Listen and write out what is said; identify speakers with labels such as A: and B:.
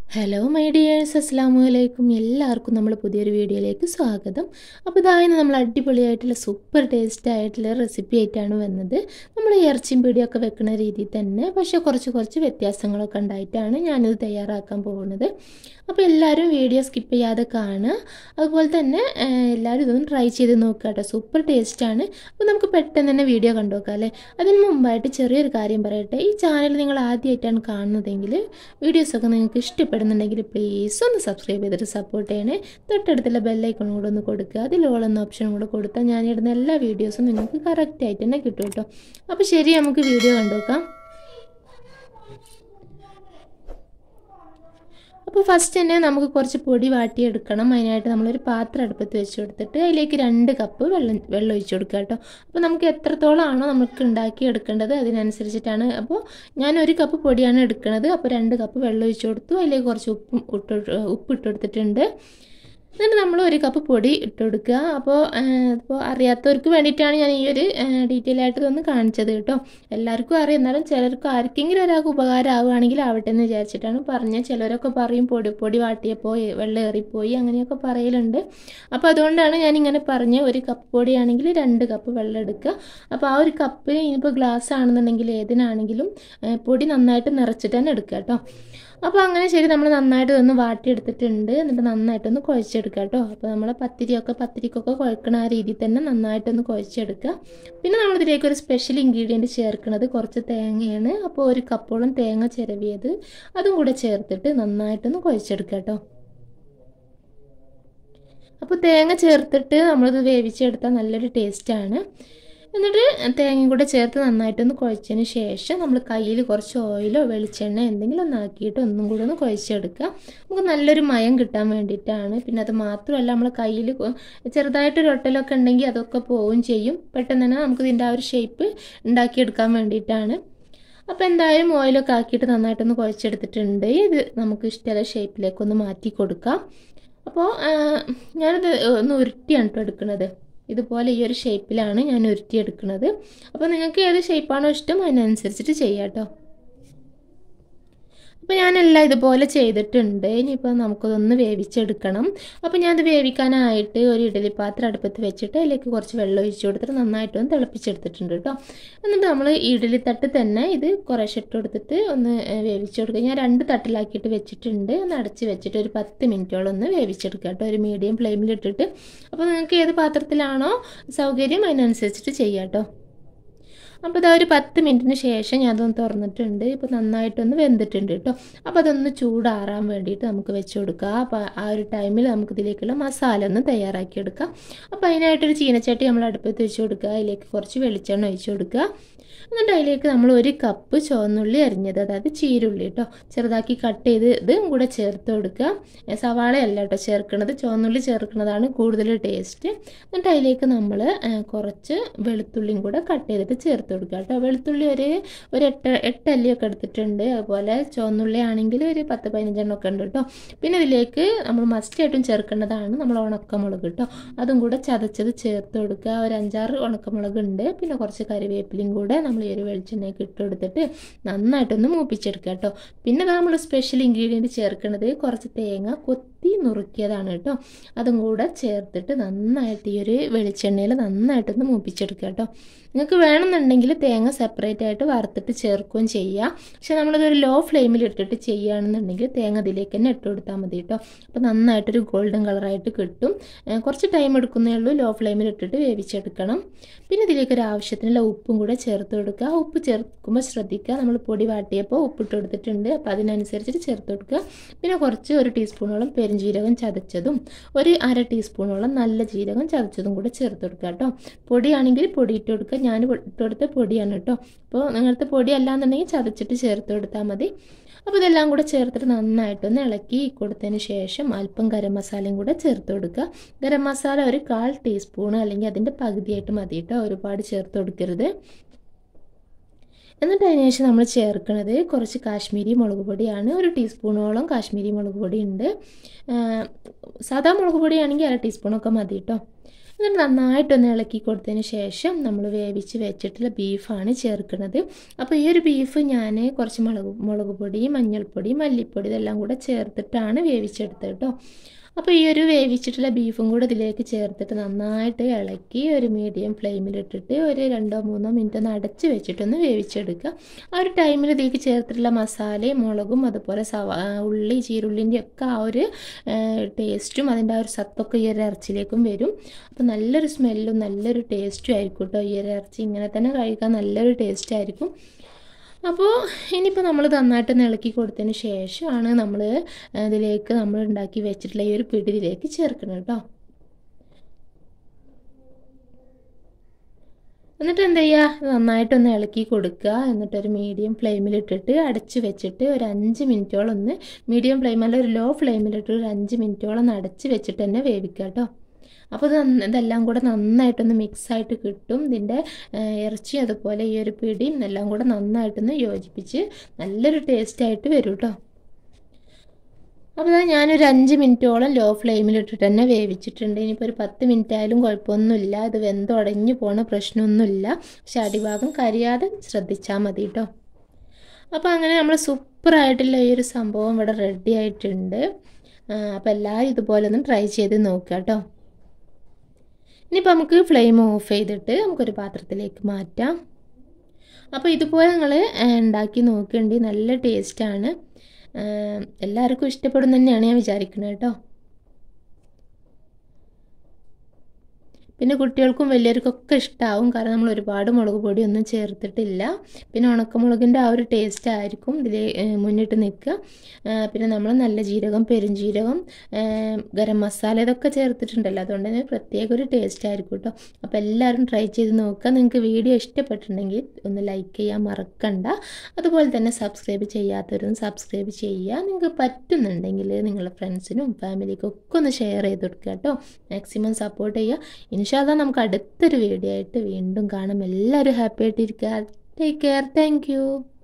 A: hello my dears അസ്സാമു അലൈക്കും എല്ലാവർക്കും നമ്മൾ പുതിയൊരു വീഡിയോയിലേക്ക് സ്വാഗതം അപ്പോൾ ഇതായിരുന്നു നമ്മൾ അടിപൊളിയായിട്ടുള്ള സൂപ്പർ ടേസ്റ്റ് ആയിട്ടുള്ള റെസിപ്പി ആയിട്ടാണ് വന്നത് നമ്മൾ ഇറച്ചിയും പിടിയൊക്കെ വെക്കുന്ന രീതിയിൽ തന്നെ പക്ഷേ കുറച്ച് കുറച്ച് വ്യത്യാസങ്ങളൊക്കെ ഉണ്ടായിട്ടാണ് ഞാനിത് തയ്യാറാക്കാൻ പോകുന്നത് അപ്പോൾ എല്ലാവരും വീഡിയോ സ്കിപ്പ് ചെയ്യാതെ കാണുക അതുപോലെ തന്നെ ഏഹ്, എല്ലാവരും ഇതൊന്ന് ട്രൈ ചെയ്ത് നോക്കുക കേട്ടോ സൂപ്പർ ടേസ്റ്റാണ് അപ്പോൾ നമുക്ക് പെട്ടെന്ന് തന്നെ വീഡിയോ കണ്ടു നോക്കാം അല്ലേ അതിന് മുമ്പായിട്ട് ചെറിയൊരു കാര്യം പറയട്ടെ ഈ ചാനൽ നിങ്ങൾ ആദ്യമായിട്ടാണ് കാണുന്നതെങ്കിൽ വീഡിയോസൊക്കെ നിങ്ങൾക്ക് ഇഷ്ടപ്പെടുന്നുണ്ടെങ്കിൽ പ്ലീസ് ഒന്ന് സബ്സ്ക്രൈബ് ചെയ്തിട്ട് സപ്പോർട്ട് ചെയ്യണേ തൊട്ടടുത്തുള്ള ബെല്ലൈക്കൺ കൂടെ ഒന്ന് കൊടുക്കുക അതിൽ ഓൾ എന്ന ഓപ്ഷൻ കൂടെ കൊടുത്താൽ ഞാനിടുന്ന എല്ലാ വീഡിയോസും നിങ്ങൾക്ക് കറക്റ്റായിട്ട് തന്നെ കിട്ടും കേട്ടോ അപ്പോൾ ശരി നമുക്ക് വീഡിയോ കണ്ടു നോക്കാം അപ്പോൾ ഫസ്റ്റ് തന്നെ നമുക്ക് കുറച്ച് പൊടി വാട്ടിയെടുക്കണം അതിനായിട്ട് നമ്മളൊരു പാത്രം അടുപ്പത്ത് വെച്ച് കൊടുത്തിട്ട് അതിലേക്ക് രണ്ട് കപ്പ് വെള്ളം വെള്ളം ഒഴിച്ച് കൊടുക്കുക കേട്ടോ അപ്പോൾ നമുക്ക് എത്രത്തോളമാണോ നമുക്ക് ഉണ്ടാക്കി എടുക്കേണ്ടത് അതിനനുസരിച്ചിട്ടാണ് അപ്പോൾ ഞാൻ ഒരു കപ്പ് പൊടിയാണ് എടുക്കുന്നത് അപ്പോൾ രണ്ട് കപ്പ് വെള്ളം ഒഴിച്ച് കൊടുത്തു അതിലേക്ക് കുറച്ച് ഉപ്പും ഇട്ട് ഉപ്പ് ഇട്ട് കൊടുത്തിട്ടുണ്ട് എന്നിട്ട് നമ്മൾ ഒരു കപ്പ് പൊടി ഇട്ട് കൊടുക്കുക അപ്പോൾ ഇപ്പോൾ അറിയാത്തവർക്ക് വേണ്ടിയിട്ടാണ് ഞാൻ ഈ ഒരു ഡീറ്റെയിൽ ആയിട്ട് ഇതൊന്ന് കാണിച്ചത് കേട്ടോ എല്ലാവർക്കും അറിയാം എന്നാലും ചിലർക്ക് ആർക്കെങ്കിലും ഒരാൾക്ക് ഉപകാരം ആവുകയാണെങ്കിൽ ആവട്ടെ എന്ന് വിചാരിച്ചിട്ടാണ് പറഞ്ഞത് ചിലരൊക്കെ പറയും പൊടി പൊടി വാട്ടിയപ്പോൾ വെള്ളം ഏറിപ്പോയി അങ്ങനെയൊക്കെ പറയലുണ്ട് അപ്പോൾ അതുകൊണ്ടാണ് ഞാനിങ്ങനെ പറഞ്ഞ് ഒരു കപ്പ് പൊടിയാണെങ്കിൽ രണ്ട് കപ്പ് വെള്ളം എടുക്കുക അപ്പോൾ ആ ഒരു കപ്പ് ഇനിയിപ്പോൾ ഗ്ലാസ് ആണെന്നുണ്ടെങ്കിൽ ഏതിനാണെങ്കിലും ഏ, പൊടി നന്നായിട്ട് നിറച്ചിട്ട് തന്നെ എടുക്കുക കേട്ടോ അപ്പോൾ അങ്ങനെ ശരി നമ്മൾ നന്നായിട്ട് ഇതൊന്ന് വാട്ടിയെടുത്തിട്ടുണ്ട് എന്നിട്ട് നന്നായിട്ടൊന്ന് കുഴച്ചെടുക്കുക കേട്ടോ അപ്പോൾ നമ്മൾ പത്തിരിയൊക്കെ പത്തിരിക്കൊക്കെ കുഴക്കണ ആ രീതിയിൽ തന്നെ നന്നായിട്ടൊന്ന് കുഴച്ചെടുക്കുക പിന്നെ നമ്മൾ ഇതിലേക്ക് ഒരു സ്പെഷ്യൽ ഇൻഗ്രീഡിയൻറ്റ് ചേർക്കുന്നത് കുറച്ച് തേങ്ങയാണ് അപ്പോൾ ഒരു കപ്പോളം തേങ്ങ ചിരവിയത് അതും കൂടെ ചേർത്തിട്ട് നന്നായിട്ടൊന്ന് കുഴച്ചെടുക്കുക കേട്ടോ അപ്പോൾ തേങ്ങ ചേർത്തിട്ട് നമ്മളിത് വേവിച്ചെടുത്താൽ നല്ലൊരു ടേസ്റ്റാണ് എന്നിട്ട് തേങ്ങയും കൂടെ ചേർത്ത് നന്നായിട്ടൊന്ന് കുഴച്ചതിന് ശേഷം നമ്മൾ കയ്യിൽ കുറച്ച് ഓയിലോ വെളിച്ചെണ്ണ എന്തെങ്കിലും ഒന്ന് ആക്കിയിട്ട് ഒന്നും കൂടെ ഒന്ന് കുഴച്ചെടുക്കുക നമുക്ക് നല്ലൊരു മയം കിട്ടാൻ വേണ്ടിയിട്ടാണ് പിന്നെ അത് മാത്രമല്ല നമ്മൾ കയ്യിൽ ചെറുതായിട്ടൊരു ഒട്ടലൊക്കെ ഉണ്ടെങ്കിൽ അതൊക്കെ പോവുകയും ചെയ്യും പെട്ടെന്ന് തന്നെ നമുക്ക് ഇതിൻ്റെ ആ ഒരു ഷേപ്പ് ഉണ്ടാക്കിയെടുക്കാൻ വേണ്ടിയിട്ടാണ് അപ്പോൾ എന്തായാലും ഓയിലൊക്കെ ആക്കിയിട്ട് നന്നായിട്ടൊന്ന് കുഴച്ചെടുത്തിട്ടുണ്ട് ഇത് നമുക്ക് ഇഷ്ടമുള്ള ഷേപ്പിലേക്കൊന്ന് മാറ്റി കൊടുക്കാം അപ്പോൾ ഞാനിത് ഒന്ന് ഉരുട്ടിയാണ് കേട്ടോ എടുക്കുന്നത് ഇതുപോലെ ഈ ഒരു ഷേപ്പിലാണ് ഞാൻ ഉരുട്ടിയെടുക്കുന്നത് അപ്പോൾ നിങ്ങൾക്ക് ഏത് ഷേപ്പാണോ ഇഷ്ടം അതിനനുസരിച്ചിട്ട് ചെയ്യാം കേട്ടോ അപ്പോൾ ഞാനെല്ലാം ഇതുപോലെ ചെയ്തിട്ടുണ്ട് ഇനിയിപ്പോൾ നമുക്കതൊന്ന് വേവിച്ചെടുക്കണം അപ്പോൾ ഞാനത് വേവിക്കാനായിട്ട് ഒരു ഇഡലി പാത്രം അടുപ്പത്ത് വെച്ചിട്ട് അതിലേക്ക് കുറച്ച് വെള്ളം ഒഴിച്ച് കൊടുത്തിട്ട് നന്നായിട്ടൊന്ന് തിളപ്പിച്ചെടുത്തിട്ടുണ്ട് കേട്ടോ എന്നിട്ട് നമ്മൾ ഇഡലി തട്ട് തന്നെ ഇത് കുറേശ്ശെ ഇട്ട് കൊടുത്തിട്ട് ഒന്ന് ഏഹ്, വേവിച്ച് കൊടുക്കുക ഞാൻ രണ്ട് തട്ടിലാക്കിയിട്ട് വെച്ചിട്ടുണ്ട് ഒന്ന് അടച്ച് വെച്ചിട്ട് ഒരു പത്ത് മിനിറ്റോളം ഒന്ന് വേവിച്ചെടുക്കുക കേട്ടോ ഒരു മീഡിയം ഫ്ലെയിമിലിട്ടിട്ട് അപ്പോൾ നിങ്ങൾക്ക് ഏത് പാത്രത്തിലാണോ സൗകര്യം അതിനനുസരിച്ചിട്ട് ചെയ്യാം കേട്ടോ അപ്പോൾ ഇതാ ഒരു പത്ത് മിനിറ്റിന് ശേഷം ഞാൻ അതൊന്ന് തുറന്നിട്ടുണ്ട് ഇപ്പോൾ നന്നായിട്ടൊന്ന് വെന്തിട്ടുണ്ട് കേട്ടോ അപ്പോൾ അതൊന്ന് ചൂടാറാൻ വേണ്ടിയിട്ട് നമുക്ക് വെച്ച് കൊടുക്കുക അപ്പോൾ ആ ഒരു ടൈമിൽ നമുക്ക് ഇതിലേക്കുള്ള മസാല ഒന്ന് തയ്യാറാക്കി എടുക്കാം അപ്പോൾ അതിനായിട്ടൊരു ചീനച്ചട്ടി നമ്മൾ അടുപ്പത്ത് വെച്ച് കൊടുക്കുക അതിലേക്ക് കുറച്ച് വെളിച്ചെണ്ണ ഒഴിച്ച് കൊടുക്കുക എന്നിട്ട് അതിലേക്ക് നമ്മൾ ഒരു കപ്പ് ചുവന്നുള്ളി അരിഞ്ഞത് അതായത് ചീരുള്ളി കേട്ടോ ചെറുതാക്കി കട്ട് ചെയ്ത് ഇതും കൂടെ ചേർത്ത് കൊടുക്കുക ഏ, സവാളയല്ല കേട്ടോ ചേർക്കുന്നത് ചുവന്നുള്ളി ചേർക്കുന്നതാണ് കൂടുതൽ ടേസ്റ്റ് എന്നിട്ട് അതിലേക്ക് നമ്മൾ കുറച്ച് വെളുത്തുള്ളിയും കൂടെ കട്ട് ചെയ്തിട്ട് ചേർത്ത് കൊടുക്കുക കേട്ടോ വെളുത്തുള്ളി ഒരു ഒരു എട്ട് എട്ട് അല്ലിയൊക്കെ എടുത്തിട്ടുണ്ട് അതുപോലെ ചുവന്നുള്ളി ആണെങ്കിൽ ഒരു പത്ത് പതിനഞ്ചെണ്ണം ഒക്കെ ഉണ്ട് കേട്ടോ പിന്നെ ഇതിലേക്ക് നമ്മൾ മസ്റ്റായിട്ടും ചേർക്കേണ്ടതാണ് നമ്മൾ ഉണക്കമുളക് കേട്ടോ അതും കൂടെ ചതച്ചത് ചേർത്ത് കൊടുക്കുക ഒരു അഞ്ചാറ് ഉണക്കമുളക് ഉണ്ട് പിന്നെ കുറച്ച് കറിവേപ്പിലയും കൂടെ നമ്മൾ ഈ ഒരു വെളിച്ചെണ്ണയ്ക്ക് ഇട്ട് കൊടുത്തിട്ട് നന്നായിട്ടൊന്ന് മൂപ്പിച്ചെടുക്കുക കേട്ടോ പിന്നെ നമ്മൾ സ്പെഷ്യൽ ഇൻഗ്രീഡിയൻറ്റ് ചേർക്കുന്നത് കുറച്ച് തേങ്ങ കൊത്തി നുറുക്കിയതാണ് കേട്ടോ അതും കൂടെ ചേർത്തിട്ട് നന്നായിട്ട് ഈ ഒരു വെളിച്ചെണ്ണയിൽ നന്നായിട്ടൊന്ന് മൂപ്പിച്ചെടുക്കുക കേട്ടോ നിങ്ങൾക്ക് വേണമെന്നുണ്ടെങ്കിൽ തേങ്ങ സെപ്പറേറ്റ് ആയിട്ട് വറുത്തിട്ട് ചേർക്കുകയും ചെയ്യാം പക്ഷെ നമ്മളിതൊരു ലോ ഫ്ലെയിമിൽ ഇട്ടിട്ട് ചെയ്യുകയാണെന്നുണ്ടെങ്കിൽ തേങ്ങ അതിലേക്ക് തന്നെ ഇട്ട് കൊടുത്താൽ മതി കേട്ടോ അപ്പോൾ നന്നായിട്ടൊരു ഗോൾഡൻ കളറായിട്ട് കിട്ടും ഏഹ് കുറച്ച് ടൈം എടുക്കുന്നേ ഉള്ളൂ ലോ ഫ്ലെയിമിൽ ഇട്ടിട്ട് വേവിച്ചെടുക്കണം പിന്നെ ഇതിലേക്ക് ഒരു ആവശ്യത്തിനുള്ള ഉപ്പും കൂടെ ചേർത്ത് കൊടുക്കുക ഉപ്പ് ചേർക്കുമ്പോൾ ശ്രദ്ധിക്കുക നമ്മൾ പൊടി വാട്ടിയപ്പോൾ ഉപ്പിട്ട് കൊടുത്തിട്ടുണ്ട് അപ്പോൾ അതിനനുസരിച്ചിട്ട് ചേർത്ത് കൊടുക്കുക പിന്നെ കുറച്ച് ഒരു ടീസ്പൂണോളം പെരുംജീരകം ചതച്ചതും ഒരു അര ടീസ്പൂണോളം നല്ല ജീരകം ചതച്ചതും കൂടെ ചേർത്ത് കൊടുക്കുക കേട്ടോ പൊടിയാണെങ്കിൽ പൊടി ഇട്ട് കൊടുക്കുക ഞാൻ ഇട്ട് കൊടുത്ത പൊടിയാണ് കേട്ടോ അപ്പോൾ നിങ്ങളുടെ പൊടി അല്ലാന്നുണ്ടെങ്കിൽ ചതച്ചിട്ട് ചേർത്ത് കൊടുത്താൽ മതി അപ്പോൾ ഇതെല്ലാം കൂടെ ചേർത്തിട്ട് നന്നായിട്ടൊന്ന് ഇളക്കി കൊടുത്തതിന് ശേഷം അല്പം ഗരം മസാലയും കൂടെ ചേർത്ത് കൊടുക്കുക ഗരം മസാല ഒരു കാൽ ടീസ്പൂൺ അല്ലെങ്കിൽ അതിൻ്റെ പകുതിയായിട്ട് മതി കേട്ടോ ഒരുപാട് ചേർത്ത് കൊടുക്കരുത് എന്നിട്ട് അതിന് ശേഷം നമ്മൾ ചേർക്കുന്നത് കുറച്ച് കാശ്മീരി മുളക് പൊടിയാണ് ഒരു ടീസ്പൂണോളം കാശ്മീരി മുളക് പൊടി ഉണ്ട് സാധാ മുളക് പൊടിയാണെങ്കിൽ അര ടീസ്പൂണൊക്കെ മതി കേട്ടോ എന്നിട്ട് നന്നായിട്ടൊന്ന് ഇളക്കി കൊടുത്തതിന് ശേഷം നമ്മൾ വേവിച്ച് വെച്ചിട്ടുള്ള ബീഫാണ് ചേർക്കുന്നത് അപ്പോൾ ഈ ഒരു ബീഫ് ഞാൻ കുറച്ച് മുളക് മുളക് പൊടി മഞ്ഞൾപ്പൊടി മല്ലിപ്പൊടി ഇതെല്ലാം കൂടെ ചേർത്തിട്ടാണ് വേവിച്ചെടുത്തത് കേട്ടോ അപ്പോൾ ഈ ഒരു വേവിച്ചിട്ടുള്ള ബീഫും കൂടെ ഇതിലേക്ക് ചേർത്തിട്ട് നന്നായിട്ട് ഇളക്കി ഒരു മീഡിയം ഫ്ലെയിമിലിട്ടിട്ട് ഒരു രണ്ടോ മൂന്നോ മിനിറ്റ് ഒന്ന് അടച്ച് വെച്ചിട്ടൊന്ന് വേവിച്ചെടുക്കുക ആ ഒരു ടൈമിൽ ഇതിലേക്ക് ചേർത്തിട്ടുള്ള മസാലയും മുളകും അതുപോലെ സവാ ഉള്ളി ചീരുള്ളിൻ്റെ ഒക്കെ ആ ഒരു ടേസ്റ്റും അതിൻ്റെ ആ ഒരു സത്തൊക്കെ ഈ ഒരു ഇറച്ചിയിലേക്കും വരും അപ്പോൾ നല്ലൊരു സ്മെല്ലും നല്ലൊരു ടേസ്റ്റും ആയിരിക്കും കേട്ടോ ഈ ഒരു ഇറച്ചി ഇങ്ങനെ തന്നെ കഴിക്കാൻ നല്ലൊരു ടേസ്റ്റ് ആയിരിക്കും അപ്പോൾ ഇനിയിപ്പോൾ നമ്മൾ നന്നായിട്ട് ഇളക്കി കൊടുത്തതിന് ശേഷമാണ് നമ്മൾ ഇതിലേക്ക് നമ്മൾ ഉണ്ടാക്കി വെച്ചിട്ടുള്ള ഈ ഒരു പിടി ഇതിലേക്ക് ചേർക്കണം കേട്ടോ എന്നിട്ട് എന്ത് ചെയ്യുക നന്നായിട്ടൊന്ന് ഇളക്കി കൊടുക്കുക എന്നിട്ടൊരു മീഡിയം ഫ്ലെയിമിലിട്ടിട്ട് അടച്ച് വെച്ചിട്ട് ഒരു അഞ്ച് മിനിറ്റോളം ഒന്ന് മീഡിയം ഫ്ലെയിം അല്ല ഒരു ലോ ഫ്ലെയിമിലിട്ട് ഒരു അഞ്ച് മിനിറ്റോളം ഒന്ന് അടച്ച് വെച്ചിട്ട് തന്നെ വേവിക്കുക കേട്ടോ അപ്പോൾ ഇത് ഇതെല്ലാം കൂടെ നന്നായിട്ടൊന്ന് മിക്സായിട്ട് കിട്ടും ഇതിൻ്റെ ഇറച്ചി അതുപോലെ ഈ ഒരു പിടിയും എല്ലാം കൂടെ നന്നായിട്ടൊന്ന് യോജിപ്പിച്ച് നല്ലൊരു ടേസ്റ്റായിട്ട് വരും കേട്ടോ അപ്പോൾ അത് ഞാനൊരു അഞ്ച് മിനിറ്റോളം ലോ ഫ്ലെയിമിലിട്ടിട്ട് തന്നെ വേവിച്ചിട്ടുണ്ട് ഇനിയിപ്പോൾ ഒരു പത്ത് മിനിറ്റ് ആയാലും കുഴപ്പമൊന്നുമില്ല ഇത് വെന്തുടഞ്ഞു പോണ പ്രശ്നമൊന്നുമില്ല പക്ഷെ അടിഭാഗം കരിയാതെ ശ്രദ്ധിച്ചാൽ മതി കേട്ടോ അപ്പോൾ അങ്ങനെ നമ്മൾ സൂപ്പറായിട്ടുള്ള ഈ ഒരു സംഭവം ഇവിടെ റെഡി ആയിട്ടുണ്ട് അപ്പോൾ എല്ലാവരും ഇതുപോലെ ഒന്ന് ട്രൈ ചെയ്ത് നോക്കുക കേട്ടോ ഇനിയിപ്പോൾ നമുക്ക് ഫ്ലെയിം ഓഫ് ചെയ്തിട്ട് നമുക്കൊരു പാത്രത്തിലേക്ക് മാറ്റാം അപ്പോൾ ഇതുപോലെ നിങ്ങൾ ഉണ്ടാക്കി നോക്കേണ്ടി നല്ല ടേസ്റ്റാണ് എല്ലാവർക്കും ഇഷ്ടപ്പെടും തന്നെയാണ് ഞാൻ വിചാരിക്കുന്നത് കേട്ടോ പിന്നെ കുട്ടികൾക്കും വലിയവർക്കൊക്കെ ഇഷ്ടമാവും കാരണം നമ്മൾ ഒരുപാട് മുളക് പൊടിയൊന്നും ചേർത്തിട്ടില്ല പിന്നെ ഉണക്കമുളകിൻ്റെ ആ ഒരു ടേസ്റ്റ് ആയിരിക്കും ഇതിൽ മുന്നിട്ട് നിൽക്കുക പിന്നെ നമ്മൾ നല്ല ജീരകം പെരുംജീരകം ഗരം മസാല ഇതൊക്കെ ചേർത്തിട്ടുണ്ടല്ലോ അതുകൊണ്ട് തന്നെ പ്രത്യേക ഒരു ടേസ്റ്റ് ആയിരിക്കും കേട്ടോ അപ്പോൾ എല്ലാവരും ട്രൈ ചെയ്ത് നോക്കുക നിങ്ങൾക്ക് വീഡിയോ ഇഷ്ടപ്പെട്ടിട്ടുണ്ടെങ്കിൽ ഒന്ന് ലൈക്ക് ചെയ്യാൻ മറക്കണ്ട അതുപോലെ തന്നെ സബ്സ്ക്രൈബ് ചെയ്യാത്തവരും സബ്സ്ക്രൈബ് ചെയ്യുക നിങ്ങൾക്ക് പറ്റുന്നുണ്ടെങ്കിൽ നിങ്ങളുടെ ഫ്രണ്ട്സിനും ഫാമിലിക്കും ഒക്കെ ഒന്ന് ഷെയർ ചെയ്ത് കൊടുക്കുക കേട്ടോ മാക്സിമം സപ്പോർട്ട് ചെയ്യുക ഇൻഷാല്ല നമുക്ക് അടുത്തൊരു വീഡിയോ ആയിട്ട് വീണ്ടും കാണാം എല്ലാവരും ഹാപ്പി ആയിട്ടിരിക്കുക ടേക്ക് കെയർ താങ്ക്